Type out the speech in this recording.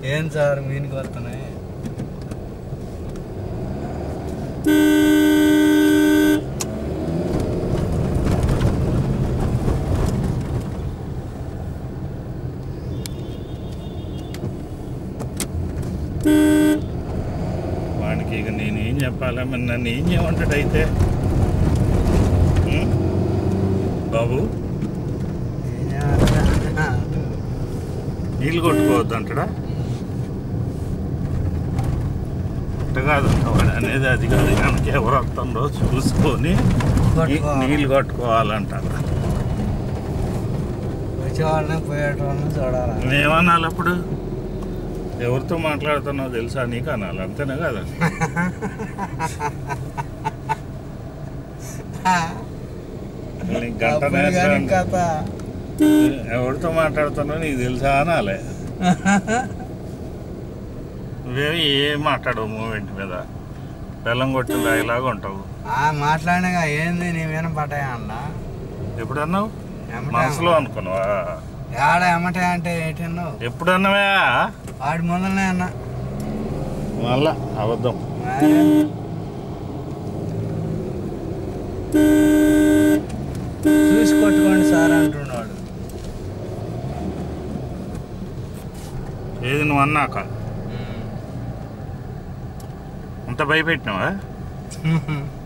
ఏం సార్ మీనికి వస్తున్నాయి వాడికి ఇక నేను ఏం చెప్పాలా మరి నన్ను ఏం చేయమంటాడు అయితే ఉం? బాబు ఏం చేయాలి? నీళ్ళు కొట్టుకోవద్దు అంటాడా అట్ట కాదు వాడు అనేది అది కాదు కనుక ఎవరు వస్తుందో చూసుకొని నీ- కొట్టుకోవాలి. నీళ్ళు కొట్టుకోవాలంటారు వచ్చేవాళ్ళని పోయేటోళ్ళని చూడాలి ఏమనాలి అప్పుడు ఎవరితో మాట్లాడుతున్నావు తెలుసా నీకు అనాలి అంతేనా కదా నీకు గంట అప్పుడు కానీ నేర్చుకోండి. కథ ఎవరితో మాట్లాడుతున్నావు నీకు తెలుసా అనాలి నువ్వేమి ఏం మాట్లాడవు మూమెంట్ మీద బెల్లం కొట్టిన రాయిలాగా ఉంటావు ఆ మాట్లాడినగా ఏంది నీ మీద పట్టాయి అన్న ఎప్పుడన్నావు ఎమ్మటే మనసులో అనుకున్నావా ఏడ ఎమ్మటే అంటే ఏంటన్నావు ఎప్పుడన్నావా వాడి ముందరనే అన్న మళ్ళా అబద్ధం మరి చూసి కొట్టుకోండి సార్ అంటున్నాడు ఏది నువ్వు అన్నాక అంత భయపెట్టినావా ఉమ్.